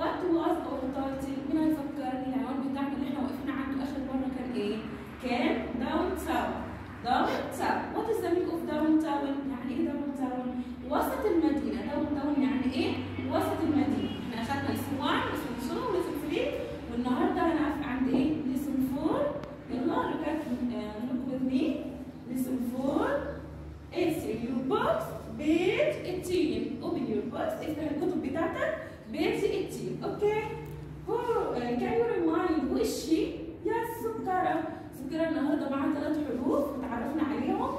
what was our title مين هيفكرني العنوان بتاعنا اللي احنا وقفنا عنده اخر مره كان ايه كان داون تاون داون تاون what is the meaning of داون تاون يعني ايه داون تاون وسط المدينه داون تاون يعني ايه وسط المدينه احنا اخدنا ليسون 1 ليسون 2 وليسون 3 والنهارده هنقف عند ايه ليسون 4 يلا look at uh, look with me listen for answer your box page 18 open your box افتح الكتب بتاعتك page 18 اوكي who uh, can you remind who is she yes سكرة سكرة النهارده معاها ثلاث حروف اتعرفنا عليهم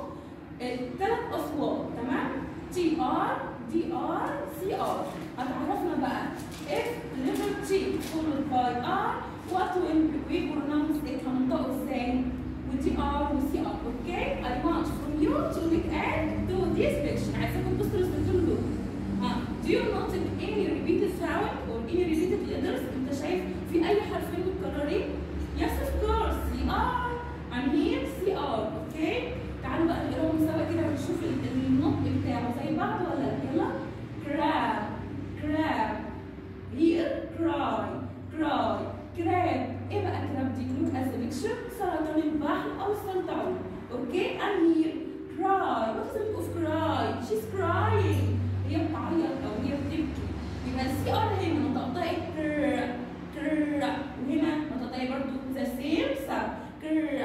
ثلاث اصوات تمام تي ار دي ار سي ار هتعرفنا بقى if letter T followed by R what will we pronounce it هننطقه ازاي ودي ار وسي ار اوكي I want from you to look at do this picture عايزاكم تبصوا للصورتين دول ها do you notice any repeated sound or any repeated letters انت شايف في اي حرفين متكررين yes of course سي ار I'm here سي ار اوكي تعالوا بقى نقراهم سوا كده ونشوف ال- النطق بتاعه زي بعض ولا لا يلا crab crab here cry cry crab ايه بقى crab دي look at the picture سرطان البحر او السلطعون اوكي I'm here cry what is the meaning of cry she's crying هي بتعيط او هي بتبكي يبقى السي ار هنا نطقتها ايه كر كر وهنا نطقتها ايه برضه the same sound كر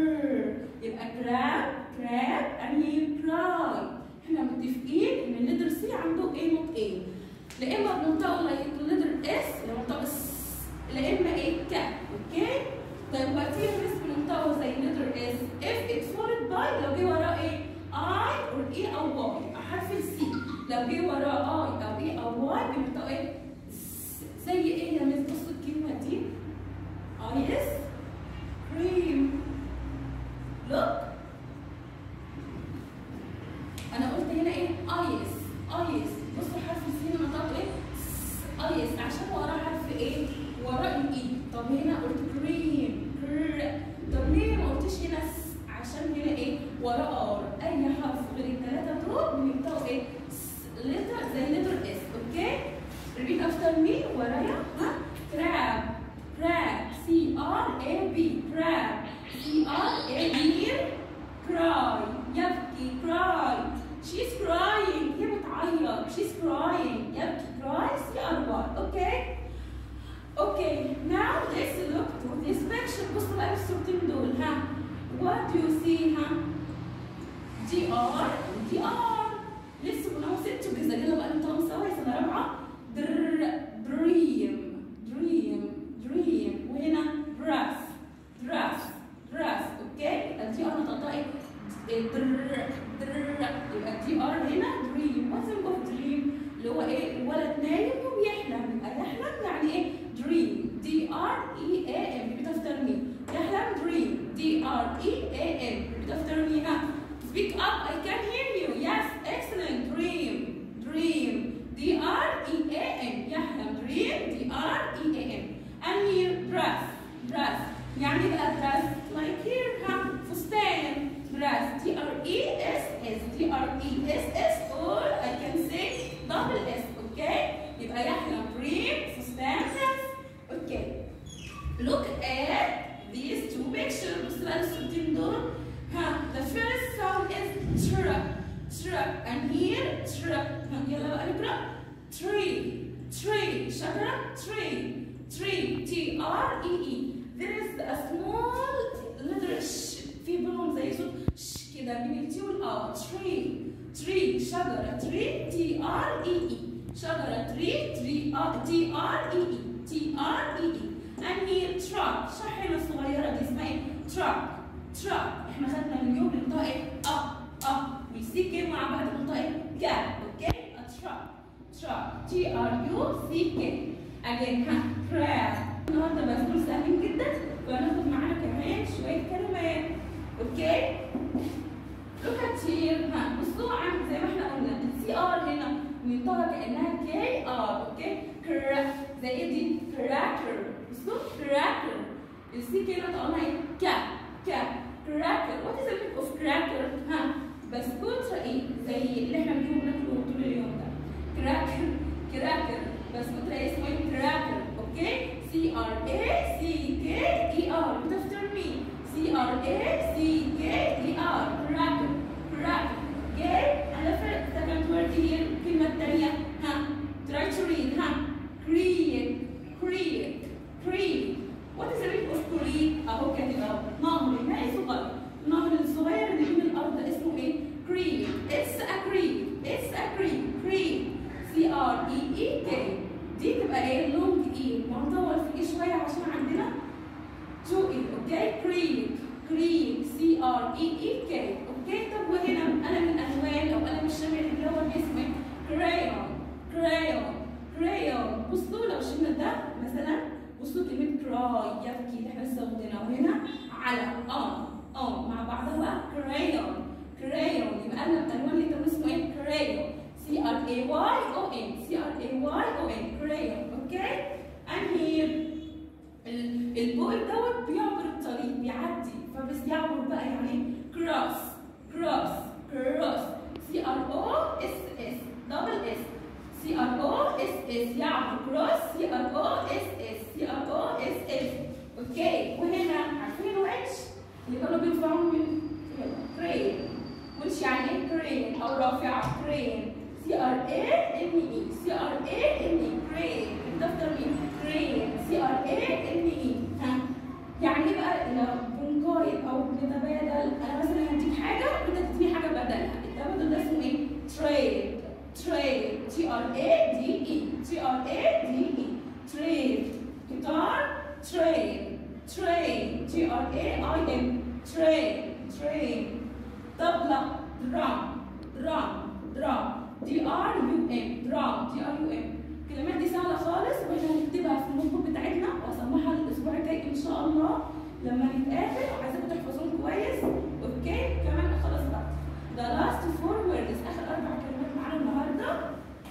كر يبقى crab crab I'm here cry احنا متفقين ان الليتر سي عنده ايه نطقين لا اما بننطقه لايك الليتر اس لا بننطقه اس لا اما ايه ك اوكي طيب وقتها الناس بننطقه زي الليتر اس اف اتس فولد باي لو جه وراه ايه اي اور اي او واي يبقى حرف السي لو جه وراه اي او اي او واي بننطقه ايه س- زي ايه يا مس بصوا الكلمه دي ايس كريم لوك انا قلت هنا ايه ايس ايس بصوا حرف السين نطقته ايه س- ايس عشان وراه حرف ايه وراه الاي طب هنا قلت كريم كر طب ليه ما قلتش هنا س عشان هنا ايه وراه ار اي حرف غير الثلاثه دول بننطقوا ايه لتر زي لتر اس اوكي repeat after me ورايا ها crab crab C R A B crab C R A B cry يبكي cry she's crying هي بتعيط she's crying يبكي cry C R Y okay okay now let's look to this picture بصوا بقى الصورتين دول ها what do you see ها دي ار دي ار لسه كنا ست جزء يلا بقى نطلع سوا يا سنه رابعه در دريم دريم دريم وهنا براس براس براس اوكي يبقى دي ار نطقتها ايه در در يبقى دي ار هنا دريم وات اوف دريم اللي هو ايه الولد نايم وبيحلم يبقى يحلم يعني ايه دريم دي ار اي اي ام بتفتر مين يحلم دريم دي ار اي اي ام بتفتر مين ها Speak up, I can hear you. Yes, excellent. Dream, dream. D R E A M. يحلم dream. D R E A M. And here, dress, dress. يعني بقى dress like here ها فستان. Dress. D R E S S. D R E S S or I can say double S. Okay? يبقى يحلم dream فستان dress. Okay. Look at these two pictures. بص بقى الصورتين دول. ها the first sound is truck truck and here truck ها يلا بقى نقرا tree tree شجرة tree tree T R E E there is a small letter ش في بينهم زي صوت ش كده بين التي والآ tree tree شجرة tree T R E E شجرة tree tree آه T R E E T R E E and here truck شاحنة صغيرة دي اسمها ايه truck truck احنا خدنا اليوم بننطق ايه اه اه والسي كي مع بعض بننطق ايه كا اوكي a truck truck T R U C K again ها crab النهارده بس دول سهلين جدا وهناخد معانا كمان شويه كلمات اوكي look at here ها بصوا عن زي ما احنا قلنا السي ار هنا بننطقها كانها كي ار اوكي كرا زي ايه دي كراكر بصوا كراكر السي كي نطقناها ايه كا كا كراكر وات از ذا اوف كراكر ها بسكوت ايه زي اللي احنا بنجيبه بناكله طول اليوم ده كراكر كراكر بسكوت ايه اسمه ايه كراكر A C K E R cracker cracker okay and the first second word here الكلمة الثانية ها try to read ها create create create what is the meaning of create أهو كاتب أهو نهر مائي صغير النهر الصغير اللي من الأرض ده اسمه إيه create it's a create it's a create create C R E E K دي تبقى ايه لونج اي وهنطول في ايه شويه عشان عندنا تو اي اوكي كريك كريك سي ار اي اي كي اوكي طب وهنا قلم الالوان او قلم الشمع اللي هو اسمه كرايون كرايون كرايون بصوا لو شلنا ده مثلا بصوا كلمه كراي يبكي اللي احنا لسه واخدينها وهنا على اه اه مع بعضها بقى كرايون كرايون يبقى قلم الالوان اللي ده اسمه ايه كرايون C R A Y O N C R A Y O N crayon okay and here البوي دوت بيعبر الطريق بيعدي فبس بيعبر بقى يعني cross cross cross C R O S S double S C R O S S يعبر cross C R O S S C R O S S اوكي وهنا عارفين اتش اللي كانوا بيرفعوا من crayon which يعني crayon او رافعه crayon C R A N E C R A N E crane الدفتر مين؟ crane C R A N E ها يعني ايه بقى لو بنقايض او بنتبادل انا مثلا هديك حاجه وانت تديني حاجه بدلها التبادل ده اسمه ايه؟ trade trade T R A D E T R A D E trade guitar train train T R A I N train train طبلة drum drum drum دي ار يو ام درام دي ار يو ام الكلمات دي سهله خالص واحنا هنكتبها في النوت بوك بتاعتنا واسمعها الاسبوع الجاي ان شاء الله لما نتقابل وعايزاكم تحفظوهم كويس اوكي كمان خلاص بقى The last four words اخر اربع كلمات معانا النهارده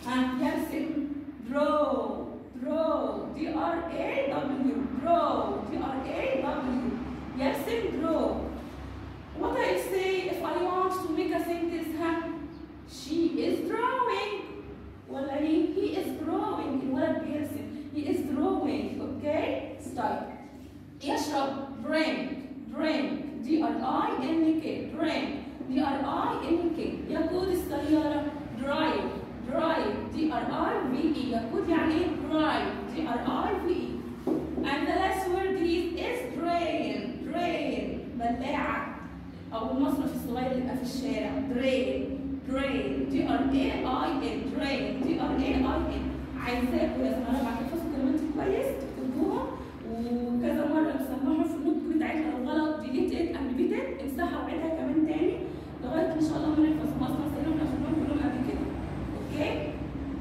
هنرسم draw draw D R A W draw D R A W يرسم draw What I say if I want to make a sentence ها she is drawing ولا he he is drawing الولد بيرسم he is drawing okay start يشرب drink drink D R I N K drink D R I N K يقود السيارة drive drive D R I V E يقود يعني ايه drive D R I V E and the last word is is drain drain بلاعة أو المصرف الصغير اللي يبقى في الشارع drain drain D R A I N drain D R A I N عايزاكم يا زملاء بعد تحفظوا كلمات كويس تكتبوها وكذا مرة نسمعها في النوت بتاعتنا لو غلط ديليت ات اند ريبيت ات امسحها وعيدها كمان تاني لغاية إن شاء الله ما نحفظهم أصلا سهلين وناخدهم كلهم قبل كده أوكي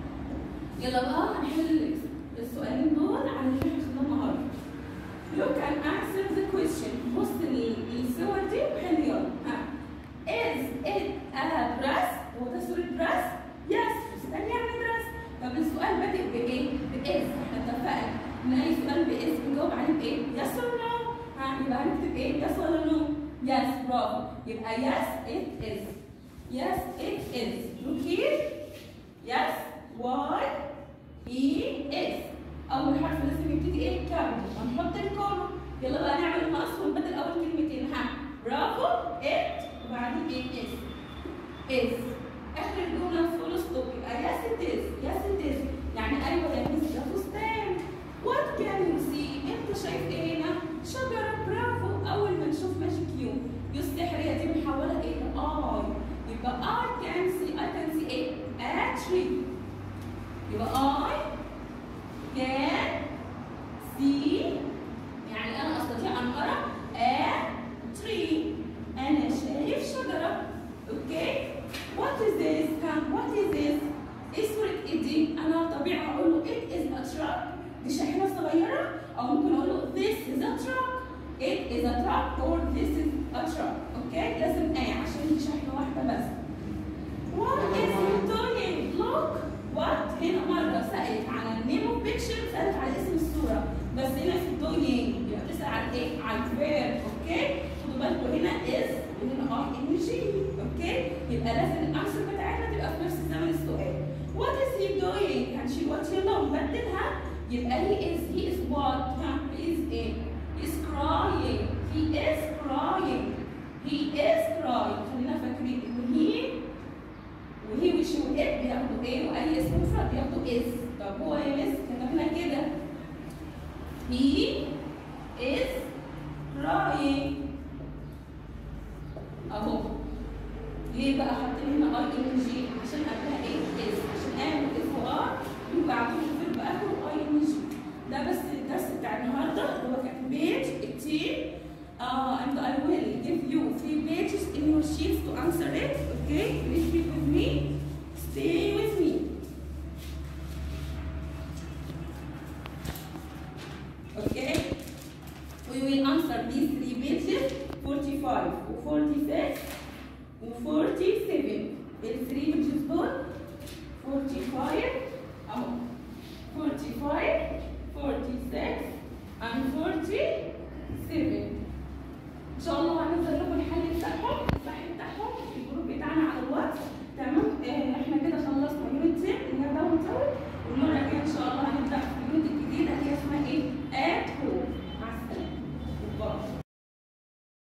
يلا بقى هنحل السؤالين دول عن اللي احنا خدناه النهارده Look and answer the question بص للصور دي وحل يلا ها Is it a dress؟ هو ده صورة dress؟ Yes استني يعني dress طب السؤال بادئ بإيه؟ بإس احنا اتفقنا إن أي سؤال بإس بنجاوب عليه بإيه؟ Yes or no؟ ها يبقى هنكتب إيه؟ Yes ولا no؟ Yes برافو يبقى yes it is Yes it is Look here Yes Y E S أول حرف لازم يبتدي إيه؟ كابيتال هنحط الكوما يلا بقى نعمل مقص ونبدل أول كلمتين ها برافو it وبعدين ايه is is اخر الجمله فول ستوب يبقى yes it is yes it is يعني ايوه يا ميس ده فستان what can you see انت شايف ايه هنا شجره برافو اول ما نشوف ماجيك يو يو السحريه دي محوله ايه لاي يبقى I can see I can see ايه a tree يبقى I can see يعني انا استطيع ان ارى a tree انا شايف شجره اوكي what is this كان what is this ايه صورة ايه دي؟ انا طبيعي اقول له it is a truck دي شاحنة صغيرة او ممكن اقول له this is a truck it is a truck or this is a truck اوكي لازم ايه عشان دي شاحنة واحدة بس what is he doing look what هنا مرة سألت على النيم اوف بيكتشر سألت على اسم الصورة بس هنا في doing يبقى بتسأل على ايه؟ على الفيرب اوكي خدوا بالكم هنا is وهنا اي ان جي اوكي يبقى لازم الانسر بتاعتنا تبقى في نفس زمن السؤال what is he doing هنشيل what يلا ونبدلها يبقى he is he is what ها he is ايه he is crying he is crying he is crying خلينا فاكرين ان he وهي وشي وات بياخدوا ايه واي اسم مفرد بياخدوا is طب هو يا مس كتبنا كده he is crying اهو ليه بقى حاطين هنا اي ان جي عشان قبلها ايه اس عشان اعمل اس وار يبقى عندهم الفيرب اخره اي ان جي ده بس الدرس بتاع النهارده هو كان بيج 18 uh, and I will give you three pages in your sheets to answer it okay please be with me stay with me okay we will answer these three pages 45 و46 و47 الثري pages دول 45 اهو 45 46